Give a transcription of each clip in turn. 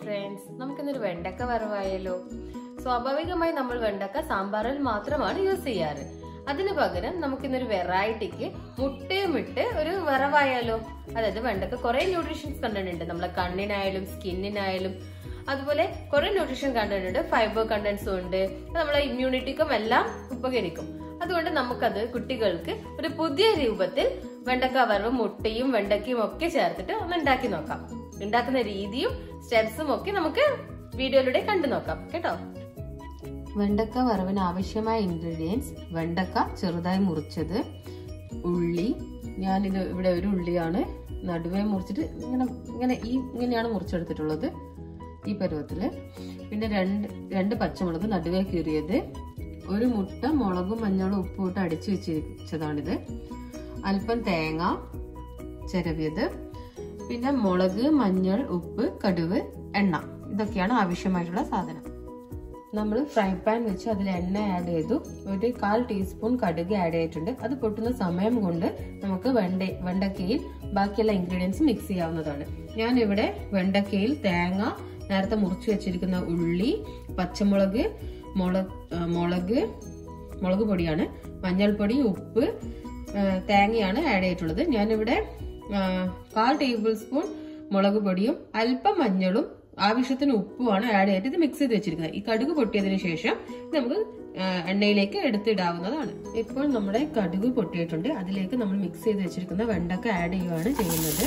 friends നമുക്കിന്നൊരു വെണ്ടക്ക വറവായാലോ സ്വാഭാവികമായി നമ്മൾ വെണ്ടക്ക സാമ്പാറിൽ മാത്രമാണ് യൂസ് ചെയ്യാറ് അതിന് പകരം നമുക്കിന്നൊരു വെറൈറ്റിക്ക് മുട്ടയും ഇട്ട് ഒരു വറവായാലോ അതായത് വെണ്ടക്ക കുറെ ന്യൂട്രീഷൻസ് കണ്ടന്റ് ഉണ്ട് നമ്മളെ കണ്ണിനായാലും സ്കിന്നിനായാലും അതുപോലെ കുറെ ന്യൂട്രീഷൻ കണ്ടന്റ് ഉണ്ട് ഫൈബർ കണ്ടന്റ്സും ഉണ്ട് അത് നമ്മളെ ഇമ്മ്യൂണിറ്റിക്കും എല്ലാം ഉപകരിക്കും അതുകൊണ്ട് നമുക്കത് കുട്ടികൾക്ക് ഒരു പുതിയ രൂപത്തിൽ വെണ്ടക്ക വറവും മുട്ടയും വെണ്ടക്കയും ഒക്കെ ചേർത്തിട്ട് ഒന്ന് ഉണ്ടാക്കി നോക്കാം ഉണ്ടാക്കുന്ന രീതിയും സ്റ്റെപ്സും ഒക്കെ നമുക്ക് വീഡിയോയിലൂടെ കണ്ടു നോക്കാം കേട്ടോ വെണ്ടക്ക വറവിന് ആവശ്യമായ ഇൻഗ്രീഡിയൻസ് വെണ്ടക്ക ചെറുതായി മുറിച്ചത് ഉള്ളി ഞാനിത് ഇവിടെ ഒരു ഉള്ളിയാണ് നടുവേ മുറിച്ചിട്ട് ഇങ്ങനെ ഇങ്ങനെ ഈ ഇങ്ങനെയാണ് മുറിച്ചെടുത്തിട്ടുള്ളത് ഈ പരുവത്തില് പിന്നെ രണ്ട് രണ്ട് പച്ചമുളക് നടുവേ കീറിയത് ഒരു മുട്ട മുളകും മഞ്ഞളും ഉപ്പും ഇട്ട് അടിച്ചു വെച്ചതാണിത് അല്പം തേങ്ങ ചിരവിയത് പിന്നെ മുളക് മഞ്ഞൾ ഉപ്പ് കടുവ് എണ്ണ ഇതൊക്കെയാണ് ആവശ്യമായിട്ടുള്ള സാധനം നമ്മൾ ഫ്രൈ പാൻ വെച്ച് അതിൽ എണ്ണ ആഡ് ചെയ്തു ഒരു കാൽ ടീസ്പൂൺ കടുക് ആഡ് ചെയ്തിട്ടുണ്ട് അത് പൊട്ടുന്ന സമയം കൊണ്ട് നമുക്ക് വെണ്ട വെണ്ടക്കയിൽ ബാക്കിയുള്ള ഇൻഗ്രീഡിയൻസ് മിക്സ് ചെയ്യാവുന്നതാണ് ഞാൻ ഇവിടെ വെണ്ടക്കയിൽ തേങ്ങ നേരത്തെ മുറിച്ച് വെച്ചിരിക്കുന്ന ഉള്ളി പച്ചമുളക് മുളക് മുളക് മുളക് പൊടിയാണ് മഞ്ഞൾപ്പൊടി ഉപ്പ് തേങ്ങയാണ് ആഡ് ചെയ്തിട്ടുള്ളത് ഞാനിവിടെ കാൽ ടേബിൾ സ്പൂൺ മുളക് പൊടിയും അല്പം മഞ്ഞളും ആവശ്യത്തിന് ഉപ്പുമാണ് ആഡ് ചെയ്തിട്ട് ഇത് മിക്സ് ചെയ്ത് വെച്ചിരിക്കുന്നത് ഈ കടുക് പൊട്ടിയതിനു ശേഷം നമുക്ക് എണ്ണയിലേക്ക് എടുത്തിടാവുന്നതാണ് ഇപ്പോൾ നമ്മുടെ കടുക് പൊട്ടിയിട്ടുണ്ട് അതിലേക്ക് നമ്മൾ മിക്സ് ചെയ്ത് വെച്ചിരിക്കുന്ന വെണ്ടക്ക ആഡ് ചെയ്യുകയാണ് ചെയ്യുന്നത്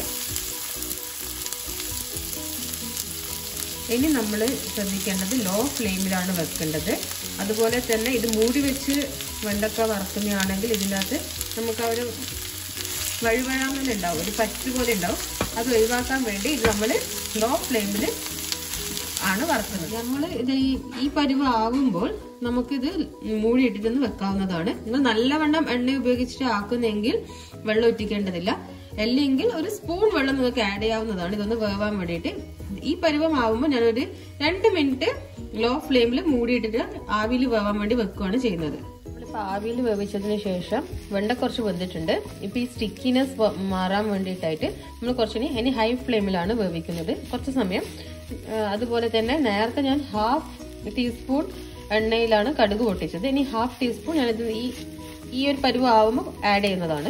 ഇനി നമ്മൾ ശ്രദ്ധിക്കേണ്ടത് ലോ ഫ്ലെയിമിലാണ് വെക്കേണ്ടത് അതുപോലെ തന്നെ ഇത് മൂടി വെച്ച് വെണ്ടക്ക വറുക്കുന്നതാണെങ്കിൽ ഇതിനകത്ത് നമുക്ക് ആ ഒരു വഴുവഴാമൽ ഉണ്ടാവും ഒരു പറ്റ് പോലെ ഉണ്ടാവും അത് ഒഴിവാക്കാൻ വേണ്ടി ഇത് നമ്മൾ ലോ ഫ്ലെയിമിൽ ആണ് വറുക്കുന്നത് നമ്മൾ ഇത് ഈ ഈ പരുവ ആവുമ്പോൾ നമുക്കിത് മൂടിയിട്ടിട്ടൊന്ന് വെക്കാവുന്നതാണ് നിങ്ങൾ നല്ലവണ്ണം എണ്ണ ഉപയോഗിച്ചിട്ട് ആക്കുന്നെങ്കിൽ വെള്ളം ഒറ്റിക്കേണ്ടതില്ല അല്ലെങ്കിൽ ഒരു സ്പൂൺ വെള്ളം നിങ്ങൾക്ക് ആഡ് ചെയ്യാവുന്നതാണ് ഇതൊന്ന് വേവാൻ വേണ്ടിയിട്ട് ഈ പരുവം ആവുമ്പോൾ ഞാനൊരു രണ്ട് മിനിറ്റ് ലോ ഫ്ലെയിമിൽ മൂടിയിട്ടിട്ട് ആവിയിൽ വേവാൻ വേണ്ടി വെക്കുകയാണ് ചെയ്യുന്നത് നമ്മളിപ്പോൾ ആവിയിൽ വേവിച്ചതിന് ശേഷം വെണ്ട കുറച്ച് വെന്തിട്ടുണ്ട് ഇപ്പൊ ഈ സ്റ്റിക്കിനെസ് മാറാൻ വേണ്ടിയിട്ടായിട്ട് നമ്മൾ കുറച്ചിനി ഇനി ഹൈ ഫ്ലെയിമിലാണ് വേവിക്കുന്നത് കുറച്ച് സമയം അതുപോലെ തന്നെ നേരത്തെ ഞാൻ ഹാഫ് ടീസ്പൂൺ എണ്ണയിലാണ് കടുക് പൊട്ടിച്ചത് ഇനി ഹാഫ് ടീസ്പൂൺ ഞാനിത് ഈ ഈ ഒരു പരുവം ആവുമ്പോൾ ആഡ് ചെയ്യുന്നതാണ്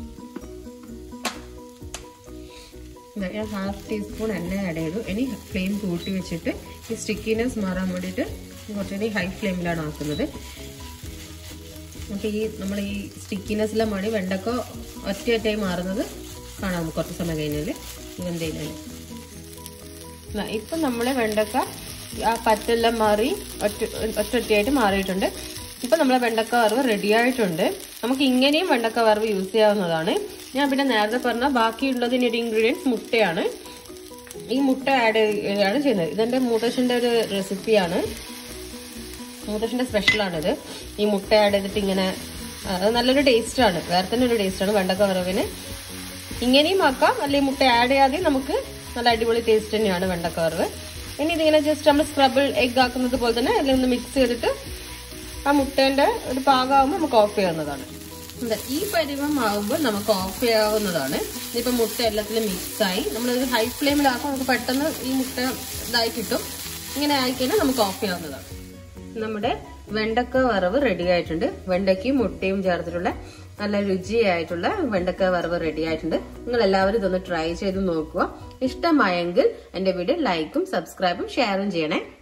ഞാൻ ഹാഫ് ടീസ്പൂൺ എണ്ണ ആഡ് ചെയ്തു ഇനി ഫ്ലെയിം കൂട്ടി വെച്ചിട്ട് ഈ സ്റ്റിക്കിനെസ് മാറാൻ വേണ്ടിയിട്ട് കുറച്ചുകൂടി ഹൈ ഫ്ലെയിമിലാണ് ആക്കുന്നത് നമുക്ക് ഈ നമ്മൾ ഈ സ്റ്റിക്കിനെസ്സിലെ മണി വെണ്ടക്ക ഒറ്റ ഒറ്റയായി മാറുന്നത് കാണാം കുറച്ച് സമയം കഴിഞ്ഞാൽ ഇതെന്ത് കഴിഞ്ഞാൽ ഇപ്പം നമ്മുടെ വെണ്ടക്ക ആ പറ്റെല്ലാം മാറി ഒറ്റ ഒറ്റ ഒറ്റയായിട്ട് മാറിയിട്ടുണ്ട് ഇപ്പം നമ്മളെ വെണ്ടക്ക വറവ് റെഡി ആയിട്ടുണ്ട് നമുക്ക് ഇങ്ങനെയും വെണ്ടക്ക വറവ് യൂസ് ചെയ്യാവുന്നതാണ് ഞാൻ പിന്നെ നേരത്തെ പറഞ്ഞ ബാക്കിയുള്ളതിന് ഒരു ഇൻഗ്രീഡിയൻസ് മുട്ടയാണ് ഈ മുട്ട ആഡ് ആണ് ചെയ്യുന്നത് ഇതെന്റെ മൂത്തച്ഛൻ്റെ ഒരു റെസിപ്പിയാണ് മൂത്തച്ഛൻ്റെ സ്പെഷ്യലാണിത് ഈ മുട്ട ആഡ് ചെയ്തിട്ട് ഇങ്ങനെ അത് നല്ലൊരു ടേസ്റ്റാണ് വേറെ തന്നെ ഒരു ടേസ്റ്റാണ് വെണ്ടക്ക വറവിന് ഇങ്ങനെയും ആക്കാം അല്ലെങ്കിൽ മുട്ട ആഡ് ചെയ്യാതെ നമുക്ക് നല്ല അടിപൊളി ടേസ്റ്റ് തന്നെയാണ് വെണ്ടക്ക വറവ് ഇനി ഇതിങ്ങനെ ജസ്റ്റ് നമ്മൾ സ്ക്രബിൾ എഗ് ആക്കുന്നത് പോലെ തന്നെ അല്ലെങ്കിൽ ഒന്ന് മിക്സ് ചെയ്തിട്ട് ആ മുട്ടേന്റെ ഒരു പാകമാകുമ്പോൾ നമുക്ക് ഓഫ് ചെയ്യാവുന്നതാണ് ഈ പരിവം ആകുമ്പോൾ നമുക്ക് ഓഫ് ചെയ്യാവുന്നതാണ് ഇപ്പം മുട്ട എല്ലാത്തിലും മിക്സായി നമ്മളിത് ഹൈ ഫ്ലെയിമിലാക്കുമ്പോൾ നമുക്ക് പെട്ടെന്ന് ഈ മുട്ട ഇതായി കിട്ടും ഇങ്ങനെ ആയിക്കഴിഞ്ഞാൽ നമുക്ക് ഓഫ് ചെയ്യാവുന്നതാണ് നമ്മുടെ വെണ്ടക്ക വറവ് റെഡി ആയിട്ടുണ്ട് വെണ്ടയ്ക്കും മുട്ടയും ചേർത്തിട്ടുള്ള നല്ല രുചിയായിട്ടുള്ള വെണ്ടക്ക വറവ് റെഡി ആയിട്ടുണ്ട് നിങ്ങൾ എല്ലാവരും ഇതൊന്ന് ട്രൈ ചെയ്ത് നോക്കുക ഇഷ്ടമായെങ്കിൽ എന്റെ വീഡിയോ ലൈക്കും സബ്സ്ക്രൈബും ഷെയറും ചെയ്യണേ